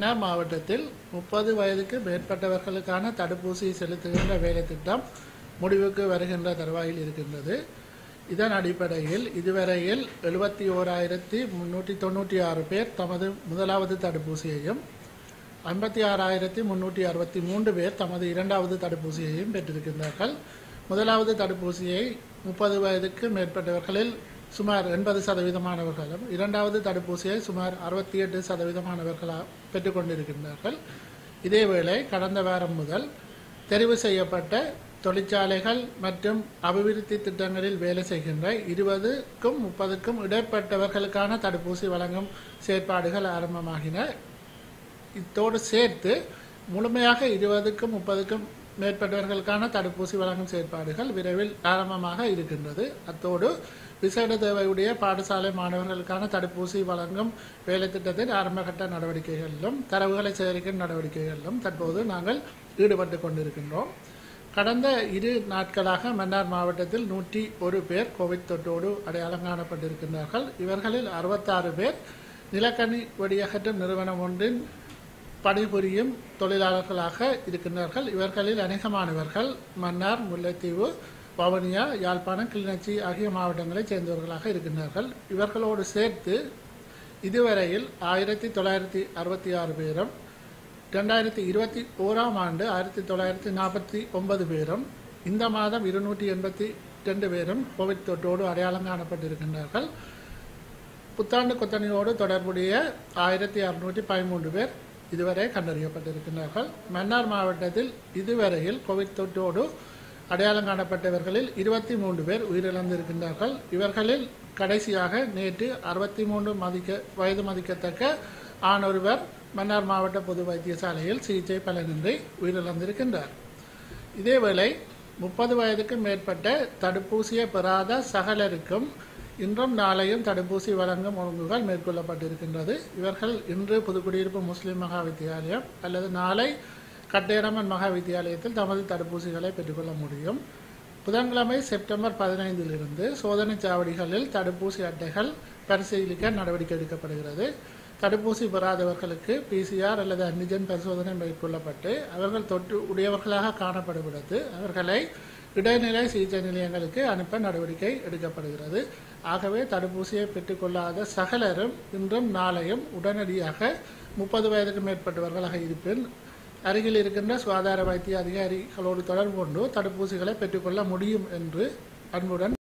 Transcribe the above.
மன்னார் மாவட்டத்தில் முப்பது வயதுக்கு மேற்பட்டவர்களுக்கான தடுப்பூசி செலுத்துகின்ற வேலை திட்டம் முடிவுக்கு வருகின்ற தருவாயில் இருக்கின்றது இதன் அடிப்படையில் இதுவரையில் எழுபத்தி ஓராயிரத்தி முன்னூற்றி தொண்ணூற்றி ஆறு பேர் தமது முதலாவது தடுப்பூசியையும் ஐம்பத்தி ஆறாயிரத்தி முன்னூற்றி அறுபத்தி மூன்று பேர் தமது இரண்டாவது தடுப்பூசியையும் பெற்றிருக்கின்றார்கள் முதலாவது தடுப்பூசியை முப்பது வயதுக்கு மேற்பட்டவர்களில் சுமார் எண்பது சதவீதமானவர்களும் இரண்டாவது தடுப்பூசியை சுமார் அறுபத்தி எட்டு சதவீதமானவர்களாக பெற்றுக்கொண்டிருக்கின்றார்கள் இதேவேளை கடந்த வாரம் முதல் தெரிவு செய்யப்பட்ட தொழிற்சாலைகள் மற்றும் அபிவிருத்தி திட்டங்களில் வேலை செய்கின்ற இருபதுக்கும் முப்பதுக்கும் இடைப்பட்டவர்களுக்கான தடுப்பூசி வழங்கும் செயற்பாடுகள் ஆரம்பமாகின இத்தோடு சேர்த்து முழுமையாக இருபதுக்கும் முப்பதுக்கும் மேற்பட்டவர்களுக்கான தடுப்பூசி வழங்கும் செயற்பாடுகள் விரைவில் ஆரம்பமாக இருக்கின்றது அத்தோடு விசேட தேவையுடைய பாடசாலை மாணவர்களுக்கான தடுப்பூசி வழங்கும் வேலை திட்டத்தின் ஆரம்பகட்ட நடவடிக்கைகளிலும் தரவுகளை சேகரிக்கும் நடவடிக்கைகளிலும் தற்போது நாங்கள் ஈடுபட்டு கொண்டிருக்கின்றோம் கடந்த இரு நாட்களாக மன்னார் மாவட்டத்தில் நூற்றி ஒரு பேர் கோவிட் தொற்றோடு அடையாளம் காணப்பட்டிருக்கின்றார்கள் இவர்களில் அறுபத்தாறு பேர் நிலக்கணி வெடியகற்றும் நிறுவனம் ஒன்றின் பணிபுரியும் தொழிலாளர்களாக இருக்கின்றார்கள் இவர்களில் அநேகமானவர்கள் மன்னார் முல்லைத்தீவு வவுனியா யாழ்ப்பாணம் கிளிநொச்சி ஆகிய மாவட்டங்களைச் சேர்ந்தவர்களாக இருக்கின்றார்கள் இவர்களோடு சேர்த்து இதுவரையில் ஆயிரத்தி தொள்ளாயிரத்தி அறுபத்தி ஆறு பேரும் ரெண்டாயிரத்தி இருபத்தி ஓராம் ஆண்டு ஆயிரத்தி தொள்ளாயிரத்தி நாற்பத்தி ஒன்பது பேரும் இந்த மாதம் இருநூற்றி எண்பத்தி ரெண்டு பேரும் கோவிட் தொற்றோடு அடையாளம் காணப்பட்டிருக்கின்றார்கள் புத்தாண்டு கொத்தனையோடு தொடர்புடைய ஆயிரத்தி அறுநூற்றி பதிமூன்று பேர் இதுவரை கண்டறியப்பட்டிருக்கிறார்கள் மன்னார் மாவட்டத்தில் இதுவரையில் கோவிட் தொற்றோடு அடையாளம் காணப்பட்டவர்களில் இருபத்தி மூன்று பேர் உயிரிழந்திருக்கின்றார்கள் இவர்களில் கடைசியாக நேற்று அறுபத்தி மூன்று மதிக்க வயது மதிக்கத்தக்க ஆணொருவர் மன்னார் மாவட்ட பொது வைத்தியசாலையில் சிகிச்சை பலனின்றி உயிரிழந்திருக்கின்றார் இதேவேளை முப்பது வயதுக்கு மேற்பட்ட தடுப்பூசியை பெறாத சகலருக்கும் இன்றும் நாளையும் தடுப்பூசி வழங்கும் ஒழுங்குகள் மேற்கொள்ளப்பட்டிருக்கின்றது இவர்கள் இன்று புதுக்குடியிருப்பு முஸ்லிம் மகா வித்தியாலயம் அல்லது நாளை கட்டேரமன் மகா வித்தியாலயத்தில் தமது தடுப்பூசிகளை பெற்றுக்கொள்ள முடியும் புதன்கிழமை செப்டம்பர் பதினைந்திலிருந்து சோதனை சாவடிகளில் தடுப்பூசி அட்டைகள் பரிசீலிக்க நடவடிக்கை எடுக்கப்படுகிறது தடுப்பூசி பெறாதவர்களுக்கு பிசிஆர் அல்லது அன்டிஜென் பரிசோதனை மேற்கொள்ளப்பட்டு அவர்கள் தொற்று உடையவர்களாக காணப்படுகிறது அவர்களை இடைநிலை சிகிச்சை நிலையங்களுக்கு அனுப்ப நடவடிக்கை எடுக்கப்படுகிறது ஆகவே தடுப்பூசியை பெற்றுக்கொள்ளாத சகலரும் இன்றும் நாளையும் உடனடியாக முப்பது வயதுக்கு மேற்பட்டவர்களாக இருப்பின் அருகில் இருக்கின்ற சுகாதார வைத்திய அதிகாரிகளோடு தொடர்பு கொண்டு தடுப்பூசிகளை பெற்றுக்கொள்ள முடியும் என்று அன்புடன்